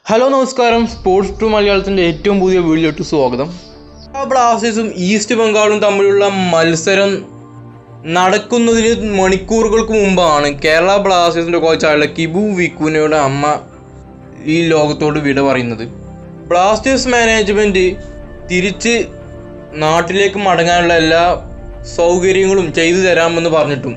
hello നമസ്കാരം sports to മലയാളത്തിൻ്റെ ഏറ്റവും പുതിയ വീഡിയോട്ട് സ്വാഗതം ആ ബ്ലാസ്റ്റേഴ്സും ഈസ്റ്റ് ബംഗാളും തമ്മിലുള്ള മത്സരം നടക്കുന്നതിന് മണിക്കൂറുകൾക്ക് മുമ്പാണ് കേരള ബ്ലാസ്റ്റേഴ്സിൻ്റെ കോച്ചായുള്ള കിബു വിക്കുനയുടെ അമ്മ ഈ ലോകത്തോട് വിട പറയുന്നത് ബ്ലാസ്റ്റേഴ്സ് മാനേജ്മെൻറ്റ് തിരിച്ച് നാട്ടിലേക്ക് മടങ്ങാനുള്ള എല്ലാ സൗകര്യങ്ങളും ചെയ്തു തരാമെന്ന് പറഞ്ഞിട്ടും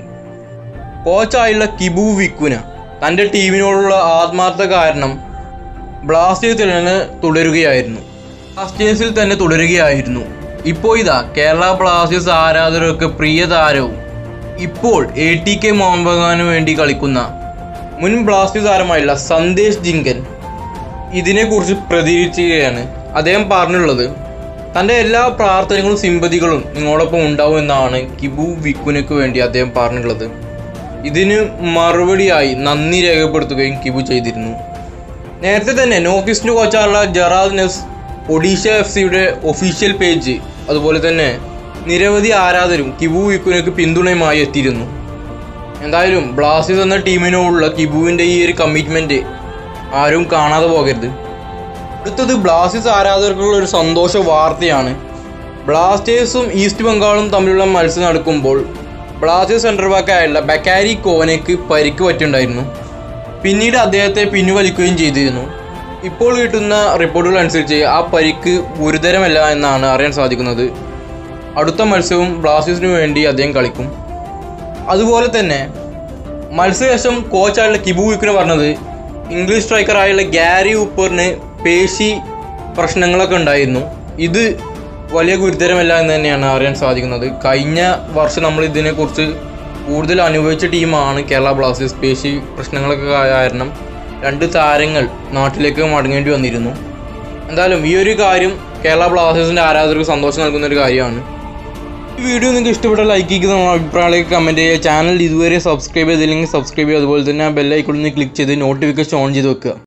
കോച്ചായുള്ള കിബു വിക്കുന തൻ്റെ ടീമിനോടുള്ള ആത്മാർത്ഥ കാരണം ബ്ലാസ്റ്റേഴ്സിൽ തന്നെ തുടരുകയായിരുന്നു ബ്ലാസ്റ്റേഴ്സിൽ തന്നെ തുടരുകയായിരുന്നു ഇപ്പോൾ ഇതാ കേരള ബ്ലാസ്റ്റേഴ്സ് ആരാധകരൊക്കെ പ്രിയ താരവും ഇപ്പോൾ എ ടി കെ മോഹൻ ബഗാനു വേണ്ടി കളിക്കുന്ന മുൻ ബ്ലാസ്റ്റേഴ്സ് താരമായുള്ള സന്ദേശ് ജിങ്കൻ ഇതിനെക്കുറിച്ച് പ്രതികരിക്കുകയാണ് അദ്ദേഹം പറഞ്ഞുള്ളത് തൻ്റെ എല്ലാ പ്രാർത്ഥനകളും സിമ്പതികളും നിങ്ങളോടൊപ്പം ഉണ്ടാവും എന്നാണ് കിബു വിക്കുനക്ക് വേണ്ടി അദ്ദേഹം പറഞ്ഞിട്ടുള്ളത് ഇതിന് മറുപടിയായി നന്ദി രേഖപ്പെടുത്തുകയും കിബു ചെയ്തിരുന്നു നേരത്തെ തന്നെ നോർത്ത് ഈസ്റ്റ് കോച്ചായുള്ള ജറാദ് നെസ് ഒഡീഷ എഫ് സിയുടെ ഒഫീഷ്യൽ പേജ് അതുപോലെ തന്നെ നിരവധി ആരാധകരും കിബു വിക്കുനക്ക് പിന്തുണയുമായി എത്തിയിരുന്നു എന്തായാലും ബ്ലാസ്റ്റേഴ്സ് എന്ന ടീമിനോടുള്ള കിബുവിൻ്റെ ഈ ഒരു കമ്മിറ്റ്മെൻറ്റ് ആരും കാണാതെ പോകരുത് അടുത്തത് ബ്ലാസ്റ്റേഴ്സ് ആരാധകർക്കുള്ള ഒരു സന്തോഷ വാർത്തയാണ് ബ്ലാസ്റ്റേഴ്സും ഈസ്റ്റ് ബംഗാളും തമ്മിലുള്ള മത്സരം നടക്കുമ്പോൾ ബ്ലാസ്റ്റേഴ്സ് സെൻറ്റർ ബാക്കായുള്ള ബക്കാരി കോനയ്ക്ക് പരിക്ക് പറ്റിയിട്ടുണ്ടായിരുന്നു പിന്നീട് അദ്ദേഹത്തെ പിൻവലിക്കുകയും ചെയ്തിരുന്നു ഇപ്പോൾ കിട്ടുന്ന റിപ്പോർട്ടുകൾ അനുസരിച്ച് ആ പരിക്ക് ഗുരുതരമല്ല എന്നാണ് അറിയാൻ സാധിക്കുന്നത് അടുത്ത മത്സരവും ബ്ലാസ്റ്റേഴ്സിന് വേണ്ടി അദ്ദേഹം കളിക്കും അതുപോലെ തന്നെ മത്സരശേഷം കോച്ചായുള്ള കിബു വിക്കിന് പറഞ്ഞത് ഇംഗ്ലീഷ് സ്ട്രൈക്കറായുള്ള ഗ്യാരി ഉപ്പറിന് പേശി പ്രശ്നങ്ങളൊക്കെ ഉണ്ടായിരുന്നു ഇത് വലിയ ഗുരുതരമല്ല എന്ന് തന്നെയാണ് അറിയാൻ സാധിക്കുന്നത് കഴിഞ്ഞ വർഷം നമ്മൾ ഇതിനെക്കുറിച്ച് കൂടുതൽ അനുഭവിച്ച ടീമാണ് കേരള ബ്ലാസ്റ്റേഴ്സ് പേശി പ്രശ്നങ്ങളൊക്കെ കാരണം രണ്ട് താരങ്ങൾ നാട്ടിലേക്ക് മടങ്ങേണ്ടി വന്നിരുന്നു എന്തായാലും ഈ ഒരു കാര്യം കേരള ബ്ലാസ്റ്റേഴ്സിൻ്റെ ആരാധകർക്ക് സന്തോഷം നൽകുന്ന ഒരു കാര്യമാണ് ഈ വീഡിയോ നിങ്ങൾക്ക് ഇഷ്ടപ്പെട്ട ലൈക്ക് ചെയ്യുക നമ്മുടെ അഭിപ്രായങ്ങളൊക്കെ കമൻറ്റ് ചെയ്യുക ചാനൽ ഇതുവരെ സബ്സ്ക്രൈബ് ചെയ്തില്ലെങ്കിൽ സബ്സ്ക്രൈബ് ചെയ്യുക അതുപോലെ തന്നെ ആ ബെല്ലൈക്കണിൽ ക്ലിക്ക് ചെയ്ത് നോട്ടിഫിക്കേഷൻ ഓൺ ചെയ്ത് വെക്കുക